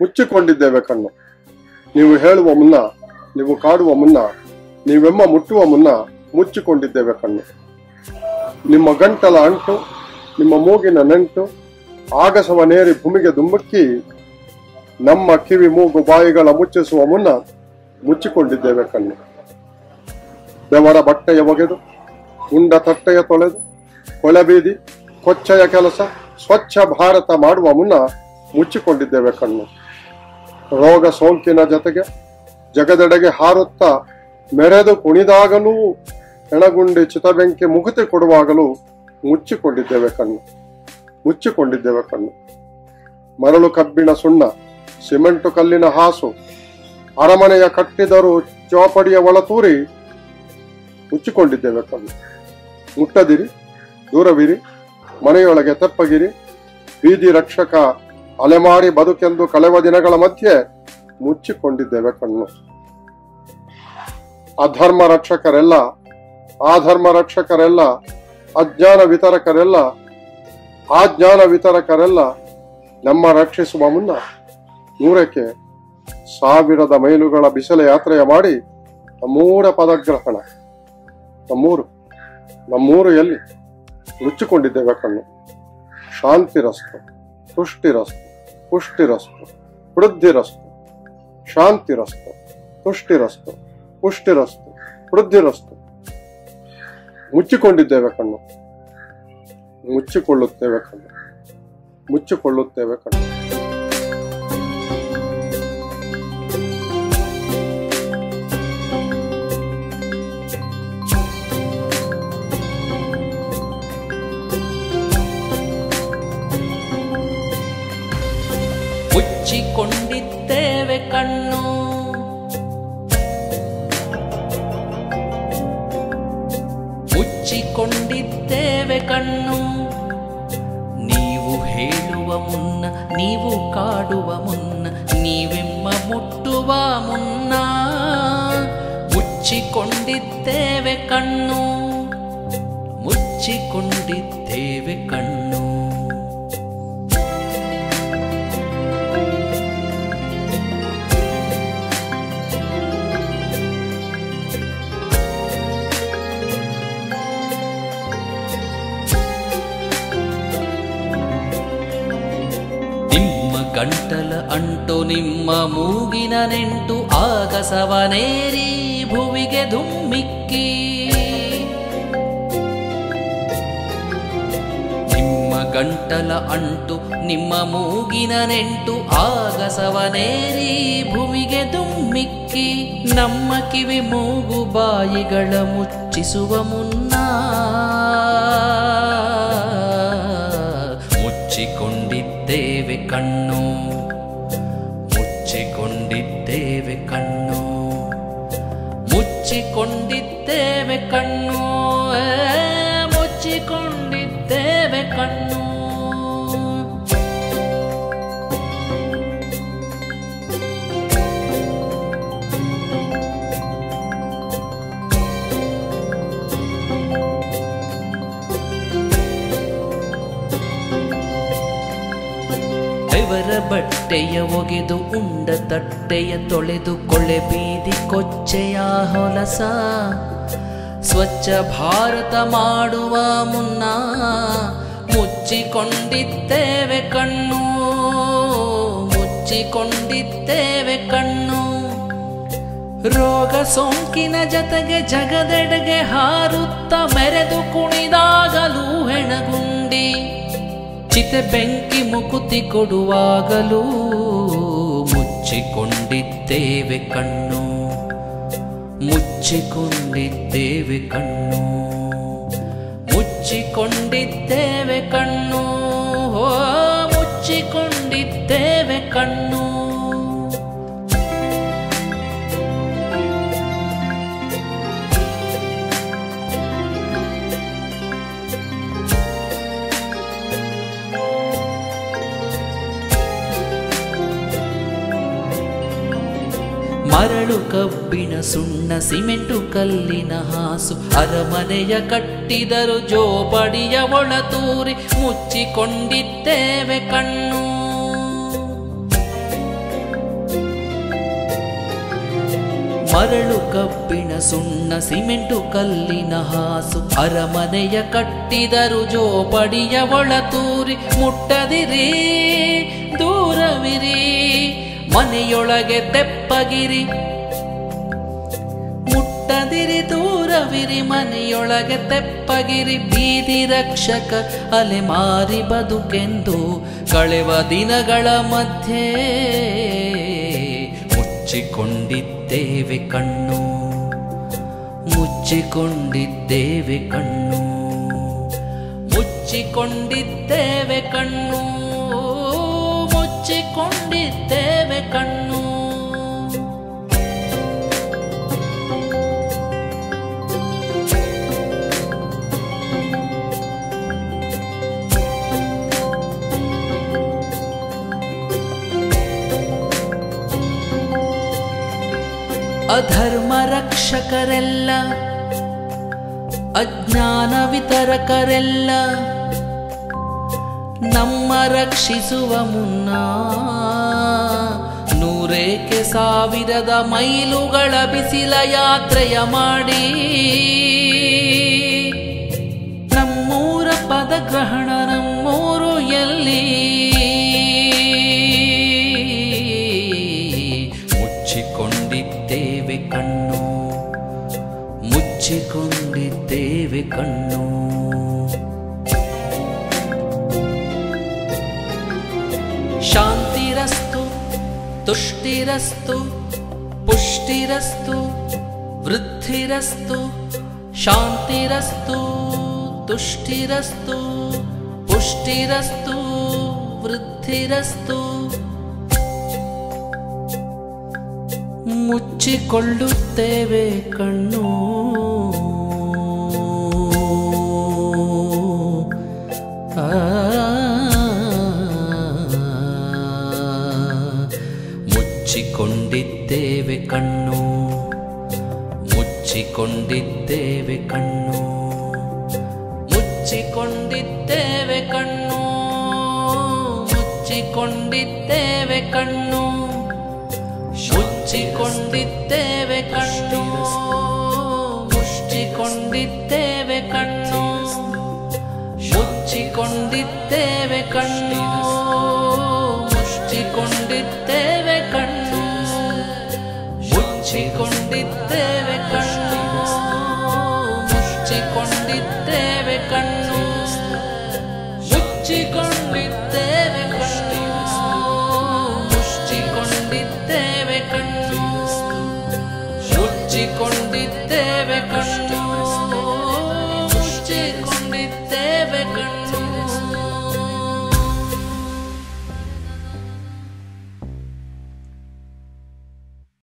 ಮುಚ್ಚಿಕೊಂಡಿದ್ದೇವೆ ಕಣ್ಣು ನೀವು ಹೇಳುವ ಮುನ್ನ ನೀವು ಕಾಡುವ ಮುನ್ನ ನೀವೆಮ್ಮ ಮುಟ್ಟುವ ಮುನ್ನ ಮುಚ್ಚಿಕೊಂಡಿದ್ದೇವೆ ಕಣ್ಣು ನಿಮ್ಮ ಗಂಟಲ ಅಂಟು ನಿಮ್ಮ ಮೂಗಿನ ನೆಂಟು ಆಗಸವ ನೇರಿ ಭೂಮಿಗೆ ದುಮ್ಮಕ್ಕಿ ನಮ್ಮ ಕಿವಿ ಮೂಗು ಬಾಯಿಗಳ ಮುಚ್ಚಿಸುವ ಮುನ್ನ ಮುಚ್ಚಿಕೊಂಡಿದ್ದೇವೆ ಕಣ್ಣು ಬೆವರ ಬಟ್ಟೆಯ ಒಗೆದು ಉಂಡ ತಟ್ಟೆಯ ತೊಳೆದು ಕೊಳೆಬೀದಿ ಕೊಚ್ಚೆಯ ಕೆಲಸ ಸ್ವಚ್ಛ ಭಾರತ ಮಾಡುವ ಮುನ್ನ ಮುಚ್ಚಿಕೊಂಡಿದ್ದೇವೆ ಕಣ್ಣು ರೋಗ ಸೋಂಕಿನ ಜೊತೆಗೆ ಜಗದೆಡೆಗೆ ಹಾರುತ್ತಾ ಮೆರೆದು ಕುಣಿದಾಗಲೂ ಹೆಣಗುಂಡಿ ಚಿತಬೆಂಕಿ ಮುಗುತಿ ಕೊಡುವಾಗಲೂ ಮುಚ್ಚಿಕೊಂಡಿದ್ದೇವೆ ಕಣ್ಣು ಮುಚ್ಚಿಕೊಂಡಿದ್ದೇವೆ ಕಣ್ಣು ಮರಳು ಕಬ್ಬಿಣ ಸುಣ್ಣ ಸಿಮೆಂಟು ಕಲ್ಲಿನ ಹಾಸು ಅರಮನೆಯ ಕಟ್ಟಿದರು ಚೌಪಡಿಯ ಒಳತೂರಿ ಮುಚ್ಚಿಕೊಂಡಿದ್ದೇವೆ ಕಣ್ಣು ಮುಟ್ಟದಿರಿ ದೂರವಿರಿ ಮನೆಯೊಳಗೆ ತೆಪ್ಪಗಿರಿ ಬೀದಿ ರಕ್ಷಕ ಅಲೆಮಾರಿ ಬದುಕೆಂದು ಕಳೆವ ದಿನಗಳ ಮಧ್ಯೆ ಮುಚ್ಚಿಕೊಂಡಿದ್ದೇವೆ ಕಣ್ಣು ಅಧರ್ಮ ರಕ್ಷಕರೆಲ್ಲ ಆಧರ್ಮ ರಕ್ಷಕರೆಲ್ಲ ಅಜ್ಞಾನ ವಿತರಕರೆಲ್ಲ ಆ ಜ್ಞಾನ ವಿತರಕರೆಲ್ಲ ನಮ್ಮ ರಕ್ಷಿಸುವ ಮುನ್ನ ನೂರಕ್ಕೆ ಸಾವಿರದ ಮೈಲುಗಳ ಬಿಸಿಲ ಯಾತ್ರೆಯ ಮಾಡಿ ನಮ್ಮೂರ ಪದಗ್ರಹಣ ನಮ್ಮೂರು ನಮ್ಮೂರು ಎಲ್ಲಿ ಮುಚ್ಚಿಕೊಂಡಿದ್ದೇವೆ ಕಣ್ಣು ಶಾಂತಿರಸ್ತು ತುಷ್ಟಿರಸ್ತು ಪುಷ್ಟಿರಸ್ತು ವೃದ್ಧಿರಸ್ತು ಶಾಂತಿರಸ್ತು ತುಷ್ಟಿರಸ್ತು ಪುಷ್ಟಿರಸ್ತು ವೃದ್ಧಿರಸ್ತು ಮುಚ್ಚಿಕೊಂಡಿದ್ದೇವೆ ಕಣ್ಣು ಮುಚ್ಚಿಕೊಳ್ಳುತ್ತೇವೆ ಕಣ್ಣು ಮುಚ್ಚಿಕೊಳ್ಳುತ್ತೇವೆ ಕಣ್ಣು ಮುಚ್ಚಿಕೊಂಡಿದ್ದೇವೆ ಕಣ್ಣು ಮುಚ್ಚಿಕೊಂಡಿದ್ದೇವೆ ಕಣ್ಣು ನೀವು ಹೇಳುವ ಮುನ್ನ ನೀವು ಕಾಡುವ ಮುನ್ನ ನೀವೆಮ್ಮ ಮುಟ್ಟುವ ಮುನ್ನ ಮುಚ್ಚಿಕೊಂಡಿದ್ದೇವೆ ಕಣ್ಣು ಮುಚ್ಚಿಕೊಂಡಿದ್ದೇವೆ ಕಣ್ಣು ನಿಮ್ಮ ಗಂಟಲ ಅಂಟು ನಿಮ್ಮ ಮೂಗಿನ ನೆಂಟು ಆಗಸವನೇರಿ ಭುವಿಗೆ ಧುಮ್ಮಿಕ್ಕಿ ನಿಮ್ಮ ಗಂಟಲ ಅಂಟು ನಿಮ್ಮ ಮೂಗಿನ ನೆಂಟು ಆಗಸವನೇರಿ ಭುವಿಗೆ ದುಮ್ಮಿಕ್ಕಿ ನಮ್ಮ ಕಿವಿ ಮೂಗು ಬಾಯಿಗಳ ಮುಚ್ಚಿಸುವ ಮುನ್ನ ಮುಚ್ಚಿಕೊಂಡಿದ್ದೇವೆ ಕಣ್ಣು ಮುಚ್ಚಿಕೊಂಡಿದ್ದೇವೆ ಕಣ್ಣು ಮುಚ್ಚಿಕೊಂಡಿದ್ದೇವೆ ಕಣ್ಣು ಏ, ಮುಚ್ಚಿಕೊಂಡಿದ್ದೇವೆ ಕಣ್ಣು ಬೆವರ ಬಟ್ಟೆಯ ಒಗೆದು ಉಂಡ ತಟ್ಟೆಯ ತೊಳೆದು ಕೊಳೆ ಬೀದಿ ಕೊಚ್ಚೆಯ ಹೊಲಸ ಸ್ವಚ್ಛ ಭಾರತ ಮಾಡುವ ಮುನ್ನ ಮುಚ್ಚಿಕೊಂಡಿದ್ದೇವೆ ಕಣ್ಣು ಮುಚ್ಚಿಕೊಂಡಿದ್ದೇವೆ ಕಣ್ಣು ರೋಗ ಸೋಂಕಿನ ಜತೆಗೆ ಜಗದೆಡೆಗೆ ಹಾರುತ್ತ ಮೆರೆದು ಕುಣಿದಾಗಲೂ ಹೆಣಗುಂಡಿ ಚಿತೆ ಬೆಂಕಿ ಮುಕುತಿ ಕೊಡುವಾಗಲೂ ಮುಚ್ಚಿಕೊಂಡಿದ್ದೇವೆ ಕಣ್ಣು ಮುಚ್ಚಿಕೊಂಡಿದ್ದೇವೆ ಕಣ್ಣು ಮುಚ್ಚಿಕೊಂಡಿದ್ದೇವೆ ಕಣ್ಣು ಹೋ ಮುಚ್ಚಿಕೊಂಡಿದ್ದೇವೆ ಕಣ್ಣು ಮರಳು ಕಬ್ಬಿಣ ಸುಣ್ಣ ಸಿಮೆಂಟು ಕಲ್ಲಿನ ಹಾಸು ಅರಮನೆಯ ಕಟ್ಟಿದರು ಜೋಪಡಿಯ ಒಳತೂರಿ ಮುಚ್ಚಿಕೊಂಡಿದ್ದೇವೆ ಕಣ್ಣು ಮರಳು ಕಬ್ಬಿಣ ಸುಣ್ಣ ಸಿಮೆಂಟು ಕಲ್ಲಿನ ಹಾಸು ಅರಮನೆಯ ಕಟ್ಟಿದರು ಜೋಪಡಿಯ ಒಳತೂರಿ ಮುಟ್ಟದಿರಿ ದೂರವಿರಿ ಮನೆಯೊಳಗೆ ತೆಪ್ಪಗಿರಿ ಮುಟ್ಟದಿರಿ ದೂರವಿರಿ ಮನೆಯೊಳಗೆ ತೆಪ್ಪಗಿರಿ ಬೀದಿ ರಕ್ಷಕ ಅಲೆಮಾರಿ ಬದುಕೆಂದು ಕಳೆವ ದಿನಗಳ ಮಧ್ಯೆ ಮುಚ್ಚಿಕೊಂಡಿದ್ದೇವೆ ಕಣ್ಣು ಮುಚ್ಚಿಕೊಂಡಿದ್ದೇವೆ ಕಣ್ಣು ಮುಚ್ಚಿಕೊಂಡಿದ್ದೇವೆ ಕಣ್ಣು ಮುಚ್ಚಿಕೊಂಡಿದ್ದೇವೆ ಕಣ್ಣು ಅಧರ್ಮ ರಕ್ಷಕರೆಲ್ಲ ಅಜ್ಞಾನ ವಿತರಕರೆಲ್ಲ ನಮ್ಮ ರಕ್ಷಿಸುವ ಮುನ್ನ ನೂರೇಕೆ ಸಾವಿರದ ಮೈಲುಗಳ ಬಿಸಿಲ ಯಾತ್ರೆಯ ಮಾಡಿ ನಮ್ಮೂರ ಪದಗ್ರಹಣ ನಮ್ಮೂರು ಎಲ್ಲಿ ಮುಚ್ಚಿಕೊಂಡಿದ್ದೇವೆ ಕಣ್ಣು ಮುಚ್ಚಿಕೊಂಡಿದ್ದೇವೆ ಕಣ್ಣು ಶಾಂತಿರಸ್ತು ತುಷ್ಟಿರಸ್ತು ಪುಷ್ಟಿರಸ್ತು ವೃದ್ಧಿರಸ್ತು ಶಾಂತಿರಸ್ತು ತುಷ್ಟಿರಸ್ತು ಪುಷ್ಟಿರಸ್ತು ವೃದ್ಧಿರಸ್ತು ಮುಚ್ಚಿಕೊಳ್ಳುತ್ತೇವೆ ಕಣ್ಣು ಆ ಮುಚ್ಚಿಕೊಂಡಿದ್ದೇವೆ ಕಣ್ಣು ಮುಚ್ಚಿಕೊಂಡಿದ್ದೇವೆ ಕಣ್ಣು ಮುಚ್ಚಿಕೊಂಡಿದ್ದೇವೆ ಕಣ್ಣು ಮುಚ್ಚಿಕೊಂಡಿದ್ದೇವೆ ಕಣ್ಣು ಮುಚ್ಚಿಕೊಂಡಿದ್ದೇವೆ ಕಣ್ಣು ಮುಚ್ಚಿಕೊಂಡಿದ್ದೇವೆ ಕಣ್ಣು ಮುಚ್ಚಿಕೊಂಡಿದ್ದೇವೆ ಕಣ್ಣು ಮುಚ್ಚಿಕೊಂಡಿದ್ದೇವೆ ಕಣ್ಣು ಮುಚ್ಚಿಕೊಂಡಿದ್ದೇವೆ ಕಣ್ಣು ಮುಚ್ಚಿಕೊಂಡಿದ್ದೇವೆ ಕಣ್ಣು ಮುಚ್ಚಿಕೊಂಡಿದ್ದೇವೆ ಕಣ್ಣು ಮುಚ್ಚಿಕೊಂಡಿದ್ದೇವೆ ಕಣ್ಣು ಮುಚ್ಚಿಕೊಂಡಿದ್ದೇವೆ ಕಣ್ಣು